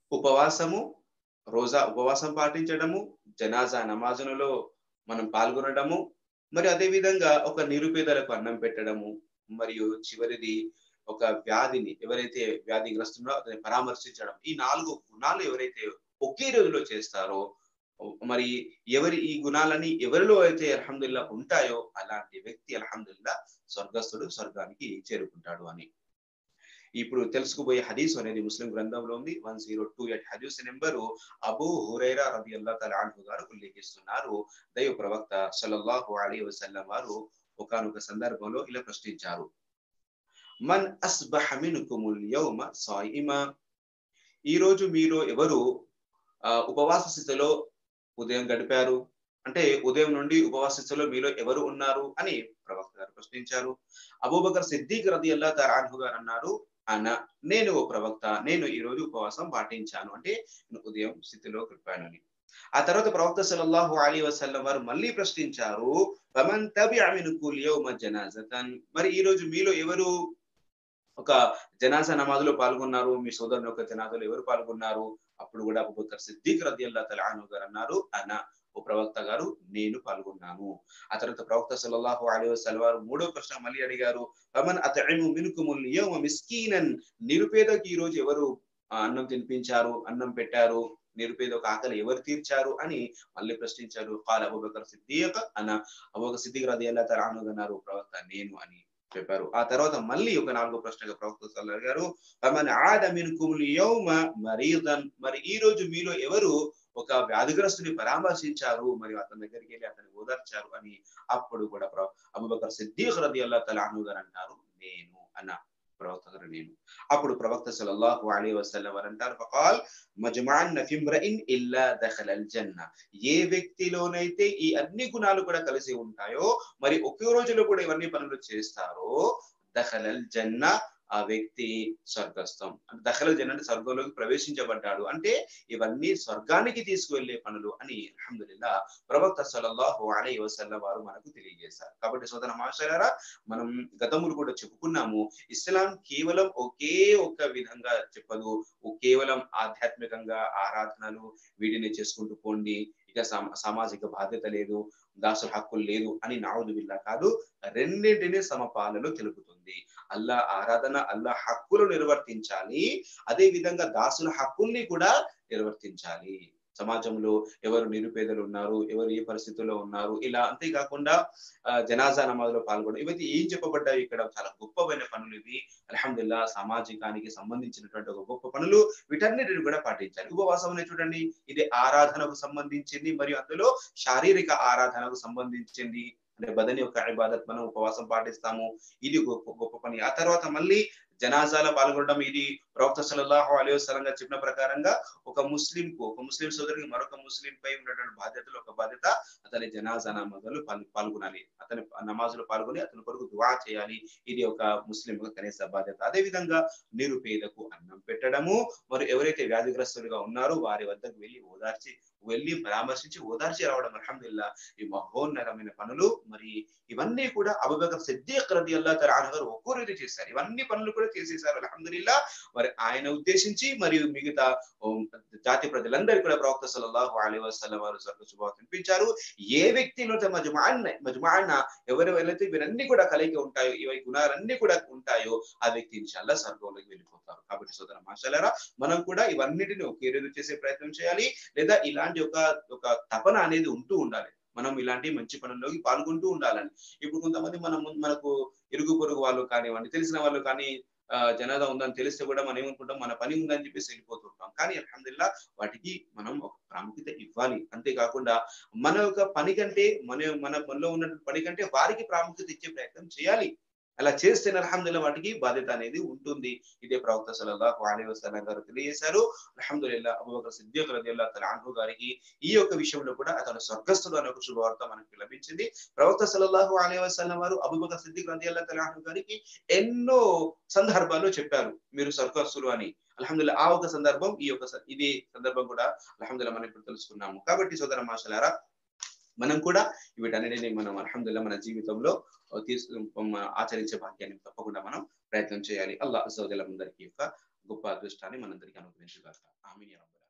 ఉపవాసము రోజా ఉపవాసం పాటించడము జనాజా నమాజులలో మనం పాల్గొనడము మరి అదే విధంగా ఒక నిరుపేదలకు అన్నం పెట్టడము మరియు చివరిది ఒక వ్యాధిని ఎవరైతే వ్యాధిగ్రస్తున్నారో అతన్ని పరామర్శించడం ఈ నాలుగు గుణాలు ఎవరైతే ఒకే రోజులో చేస్తారో మరి ఎవరి ఈ గుణాలని ఎవరిలో అయితే అల్హమ్దుల్లా ఉంటాయో అలాంటి వ్యక్తి అల్హమ్దుల్లా స్వర్గస్థుడు స్వర్గానికి చేరుకుంటాడు అని ఇప్పుడు తెలుసుకుపోయే హదీస్ అనేది ముస్లిం గ్రంథంలో ఉంది వన్ జీరో టూ ఎయిట్ హదీస్ నెంబరు అబూ హురైరా రబి అల్లా తలాన్హు గారు ఉల్లేఖిస్తున్నారు దైవ ప్రవక్త సల్లల్లాహు అలీ వసల్లం వారు ఒకనొక సందర్భంలో ఇలా ప్రశ్నించారు మన్ అస్బహ మిన్కుముల్ యౌమ సాయిమా ఈ రోజు మీరు ఎవరు ఉపవాస స్థితిలో ఉదయం గడిపారు అంటే ఉదయం నుండి ఉపవాస స్థితిలో మీలో ఎవరు ఉన్నారు అని ప్రవక్త గారు ప్రశ్నించారు అబూబకర్ సిద్దిక్ రది అల్లా తరాన్హు గారు అన్నారు అన్న నేను ఓ ప్రవక్త నేను ఈ రోజు ఉపవాసం పాటించాను అంటే ఉదయం స్థితిలో గడిపానని ఆ తర్వాత ప్రవక్త సల్లల్లాహు అలీ వసల్లం వారు మళ్ళీ ప్రశ్నించారు ఫమన్ తబిఅ మిన్కుల్ యౌమ జనాజతన్ మరి ఈ రోజు మీలో ఎవరు ఒక జనాజా నమాజులో పాల్గొన్నారు మీ సోదరుని యొక్క జనాజాలో ఎవరు పాల్గొన్నారు అప్పుడు కూడా అబూబకర్ సిద్దిక్ రది అల్లా తలాను గారు అన్నారు అన్న ఓ ప్రవక్త గారు నేను పాల్గొన్నాను ఆ తర్వాత ప్రవక్త సల్లల్లాహు అలైహి వసల్లం వారు మూడో ప్రశ్న మళ్ళీ అడిగారు ఫమన్ అతఇము మిన్కుముల్ యౌమ మిస్కీనన్ నిరుపేదకి ఈ రోజు ఎవరు అన్నం తినిపించారు అన్నం పెట్టారు నిరుపేద ఒక ఆకలి ఎవరు తీర్చారు అని మళ్ళీ ప్రశ్నించారు కాల అబూబకర్ సిద్దిక్ అన్న అబూబకర్ సిద్దిక్ రది అల్లా తలాను అన్నారు ప్రవక్త నేను అని చెప్పారు ఆ తర్వాత మళ్ళీ ఒక నాలుగో ప్రశ్నగా ప్రవక్త సల్లార్ గారు ఫమన్ ఆద మిన్కుముల్ యౌమ మరీదన్ మరి ఈ రోజు మీలో ఎవరు ఒక వ్యాధిగ్రస్తుని పరామర్శించారు మరియు అతని దగ్గరికి వెళ్ళి అతన్ని ఓదార్చారు అని అప్పుడు కూడా అబుబకర్ సిద్దీక్ రది అల్లా తలాను గారు అంటారు నేను అన్న ప్రవక్త గారు నేను అప్పుడు ప్రవక్త సల్లల్లాహు అలీ వసల్లం వారు అంటారు ఫకాల్ మజ్మాన్ ఫిమ్రఇన్ ఇల్లా దఖల్ అల్ జన్న ఏ వ్యక్తిలోనైతే ఈ అన్ని గుణాలు కూడా కలిసి ఉంటాయో మరి ఒకే రోజులో కూడా ఇవన్నీ పనులు చేస్తారో దఖల్ అల్ జన్న ఆ వ్యక్తి స్వర్గస్థం అంటే దఖల జన్ అంటే స్వర్గంలోకి ప్రవేశించబడ్డాడు అంటే ఇవన్నీ స్వర్గానికి తీసుకువెళ్లే పనులు అని అల్హమ్దుల్లా ప్రవక్త సల్లల్లాహు అలై వసల్లం వారు మనకు తెలియజేశారు కాబట్టి సోదర మాస్టరారా మనం గతములు కూడా చెప్పుకున్నాము ఇస్లాం కేవలం ఒకే ఒక విధంగా చెప్పదు కేవలం ఆధ్యాత్మికంగా ఆరాధనలు వీటిని చేసుకుంటూ పోండి ఇక సామాజిక బాధ్యత లేదు దాసుల హక్కులు లేదు అని నావుదు బిల్లా కాదు రెండింటినీ సమపాలలో తెలుపుతుంది అల్లా ఆరాధన అల్లా హక్కులు నిర్వర్తించాలి అదే విధంగా దాసుల హక్కుల్ని కూడా నిర్వర్తించాలి సమాజంలో ఎవరు నిరుపేదలు ఉన్నారు ఎవరు ఏ పరిస్థితుల్లో ఉన్నారు ఇలా అంతేకాకుండా జనాజా నమాజ్లో పాల్గొనడం ఇవైతే ఏం చెప్పబడ్డాయి ఇక్కడ చాలా గొప్పమైన పనులు ఇవి అల్హమ్దుల్లా సామాజికానికి సంబంధించినటువంటి ఒక గొప్ప పనులు వీటన్నిటిని కూడా పాటించాలి ఉపవాసం అనేది చూడండి ఇది ఆరాధనకు సంబంధించింది మరియు అందులో శారీరక ఆరాధనకు సంబంధించింది అంటే బదని యొక్క ఇబాదత్ మనం ఉపవాసం పాటిస్తాము ఇది గొప్ప గొప్ప పని ఆ తర్వాత మళ్ళీ జనాజాలో పాల్గొనడం ఇది ప్రవక్త సల్లల్లాహు అలైహి వసల్లం గారు చెప్పిన ప్రకారంగా ఒక ముస్లిం కు ఒక ముస్లిం సోదరుడికి మరొక ముస్లిం పై ఉన్నటువంటి బాధ్యతలు ఒక బాధ్యత అతని జనాజా నమాజులు పాల్గొనాలి అతని నమాజులు పాల్గొని అతని కొరకు దువా చేయాలి ఇది ఒక ముస్లిం కనీస బాధ్యత అదే విధంగా నిరుపేదకు అన్నం పెట్టడము మరి ఎవరైతే వ్యాధిగ్రస్తులుగా ఉన్నారో వారి వద్దకు వెళ్ళి ఓదార్చి వెళ్ళి పరామర్శించి ఓదార్చి రావడం అల్హమ్దుల్లా ఈ మహోన్నతమైన పనులు మరి ఇవన్నీ కూడా అబుబకర్ సిద్దిక్ రది అల్లా తరాను గారు ఒక్కొక్కరు చేశారు ఇవన్నీ పనులు కూడా చేసేసారు అల్హమ్దుల్లా మరి ఆయన ఉద్దేశించి మరియు మిగతా జాతి ప్రజలందరూ కూడా ప్రవక్త సల్లల్లాహు అలైహి వసల్లం వారు స్వర్గ శుభావ కనిపించారు ఏ వ్యక్తిలో మజమాన్ మజమాన్ ఎవరు వెళ్ళైతే ఇవన్నీ కూడా కలిగి ఉంటాయో ఇవి గుణాలన్నీ కూడా ఉంటాయో ఆ వ్యక్తి ఇన్షాల్లా స్వర్గంలోకి వెళ్ళిపోతారు కాబట్టి సోదర మాషాలరా మనం కూడా ఇవన్నిటిని ఒకే రోజు చేసే ప్రయత్నం చేయాలి లేదా ఇలాంటి ఒక ఒక తపన అనేది ఉంటూ ఉండాలి మనం ఇలాంటి మంచి పనుల్లోకి పాల్గొంటూ ఉండాలని ఇప్పుడు కొంతమంది మనం మనకు ఇరుగు పొరుగు వాళ్ళు కానివ్వండి తెలిసిన వాళ్ళు కానీ జనాదా ఉందని తెలిస్తే కూడా మనం ఏమనుకుంటాం మన పని ఉందని చెప్పేసి వెళ్ళిపోతుంటాం కానీ అల్హమ్దుల్లా వాటికి మనం ఒక ప్రాముఖ్యత ఇవ్వాలి అంతేకాకుండా మన యొక్క పని కంటే మన మన మనలో ఉన్నటువంటి పని కంటే వారికి ప్రాముఖ్యత ఇచ్చే ప్రయత్నం చేయాలి అలా చేస్తే అల్హమ్దుల్లా వాటికి బాధ్యత అనేది ఉంటుంది ఇదే ప్రవక్త సల్లల్లాహు అలైహి వసల్లం గారు తెలియజేశారు అల్హమ్దుల్లా అబూబకర్ సిద్దిక్ రదియల్లాహు తఆలా అన్హు గారికి ఈ యొక్క విషయంలో కూడా అతను స్వర్గస్థుడు అనే ఒక శుభవార్త మనకు లభించింది ప్రవక్త సల్లల్లాహు అలైహి వసల్లం వారు అబూబకర్ సిద్దిక్ రదియల్లాహు తఆలా అన్హు గారికి ఎన్నో సందర్భాల్లో చెప్పారు మీరు స్వర్గస్థులు అని అల్హమ్దుల్లా ఆ ఒక సందర్భం ఈ యొక్క ఇది సందర్భం కూడా అల్హమ్దుల్లా మనం ఇప్పుడు తెలుసుకున్నాము కాబట్టి సోదర మాషలారా మనం కూడా వీటన్నిటిని మనం అల్హమ్దుల్లా మన జీవితంలో తీసుకు ఆచరించే భాగ్యాన్ని తప్పకుండా మనం ప్రయత్నం చేయాలి అల్లా అసౌదల అందరికీ యొక్క గొప్ప అదృష్టాన్ని మనందరికీ అనుగ్రహించుగాక ఆమె